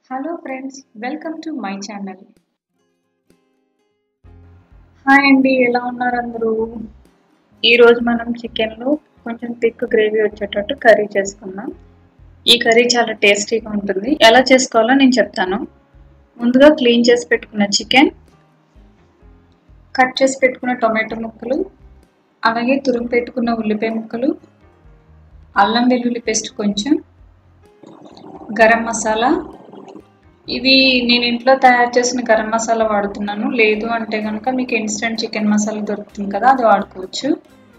hello friends welcome to my channel hi అండి ఎలా ఉన్నారు అందరూ ఈరోజు మనం చికెన్లో కొంచెం థిక్ గ్రేవీ వచ్చేటట్టు కర్రీ చేసుకుందాం ఈ కర్రీ చాలా టేస్టీగా ఉంటుంది ఎలా చేసుకోవాలో నేను చెప్తాను ముందుగా క్లీన్ చేసి పెట్టుకున్న చికెన్ కట్ చేసి పెట్టుకున్న టొమాటో ముక్కలు అలాగే తురుము పెట్టుకున్న ఉల్లిపాయ ముక్కలు అల్లం వెల్లుల్లి పేస్ట్ కొంచెం గరం మసాలా ఇది నేను ఇంట్లో తయారు చేసిన గరం మసాలా వాడుతున్నాను లేదు అంటే కనుక మీకు ఇన్స్టెంట్ చికెన్ మసాలా దొరుకుతుంది కదా అది వాడుకోవచ్చు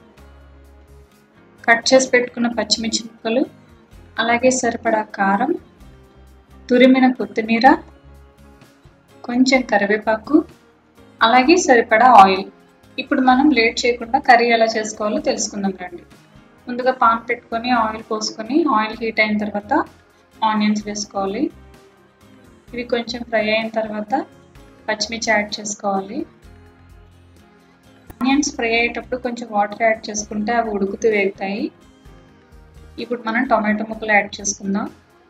కట్ చేసి పెట్టుకున్న పచ్చిమిర్చి ముక్కలు అలాగే సరిపడా కారం తురిమిన కొత్తిమీర కొంచెం కరివేపాకు అలాగే సరిపడా ఆయిల్ ఇప్పుడు మనం లేట్ చేయకుండా కర్రీ ఎలా చేసుకోవాలో తెలుసుకుందాం రండి ముందుగా పాన్ పెట్టుకొని ఆయిల్ పోసుకొని ఆయిల్ హీట్ అయిన తర్వాత ఆనియన్స్ వేసుకోవాలి ఇవి కొంచెం ఫ్రై అయిన తర్వాత పచ్చిమిర్చి యాడ్ చేసుకోవాలి ఆనియన్స్ ఫ్రై అయ్యేటప్పుడు కొంచెం వాటర్ యాడ్ చేసుకుంటే అవి ఉడుకుతూ వేగుతాయి ఇప్పుడు మనం టొమాటో ముక్కలు యాడ్ చేసుకుందాం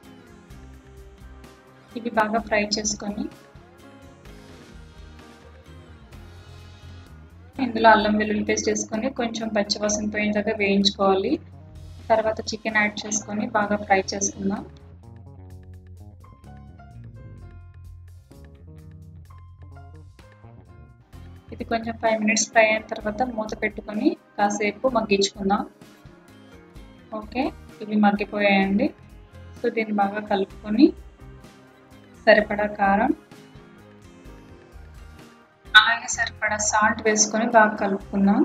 ఇవి బాగా ఫ్రై చేసుకొని ఇందులో అల్లం వెల్లుల్లి పేస్ట్ వేసుకొని కొంచెం పచ్చివాసన పోయేదాకా వేయించుకోవాలి తర్వాత చికెన్ యాడ్ చేసుకొని బాగా ఫ్రై చేసుకుందాం ఇది కొంచెం ఫైవ్ మినిట్స్ ఫ్రై అయిన తర్వాత మూత పెట్టుకొని కాసేపు మగ్గించుకుందాం ఓకే ఇవి మగ్గిపోయాయండి సో దీన్ని బాగా కలుపుకొని సరిపడా కారం అలాగే సరిపడా సాల్ట్ వేసుకొని బాగా కలుపుకుందాం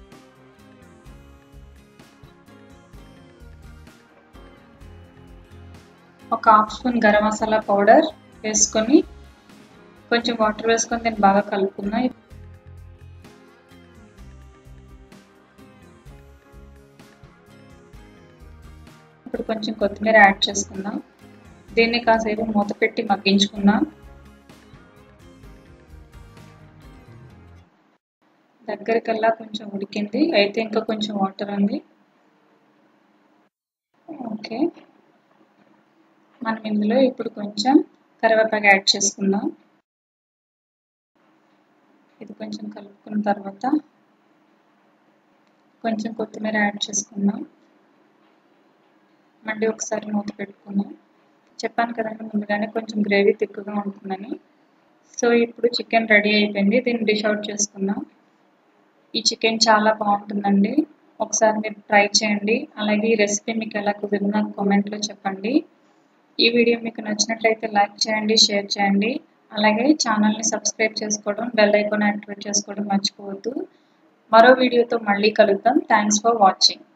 ఒక half spoon garam masala powder వేసుకొని కొంచెం వాటర్ వేసుకొని దీన్ని బాగా కలుపుకుందాం ఇప్పుడు కొంచెం కొత్తిమీర యాడ్ చేసుకుందాం దీన్ని కాసేపు మూత పెట్టి మగ్గించుకుందాం దగ్గరికల్లా కొంచెం ఉడికింది అయితే ఇంకా కొంచెం వాటర్ ఉంది ఓకే మనం ఇందులో ఇప్పుడు కొంచెం కరివేపాకు యాడ్ చేసుకుందాం ఇది కొంచెం కలుపుకున్న తర్వాత కొంచెం కొత్తిమీర యాడ్ చేసుకుందాం మళ్ళీ ఒకసారి మూత పెట్టుకుందాం చెప్పాను కదండి ముందుగానే కొంచెం గ్రేవీ తిక్కుగా ఉంటుందని సో ఇప్పుడు చికెన్ రెడీ అయిపోయింది దీన్ని డిష్ అవుట్ చేసుకుందాం ఈ చికెన్ చాలా బాగుంటుందండి ఒకసారి మీరు ట్రై చేయండి అలాగే ఈ రెసిపీ మీకు ఎలా కుదిరిందో నాకు కామెంట్లో చెప్పండి ఈ వీడియో మీకు నచ్చినట్లయితే లైక్ చేయండి షేర్ చేయండి అలాగే ఛానల్ని సబ్స్క్రైబ్ చేసుకోవడం బెల్ ఐకాన్ యాక్టివేట్ చేసుకోవడం మర్చిపోవద్దు మరో వీడియోతో మళ్ళీ కలుద్దాం థ్యాంక్స్ ఫర్ వాచింగ్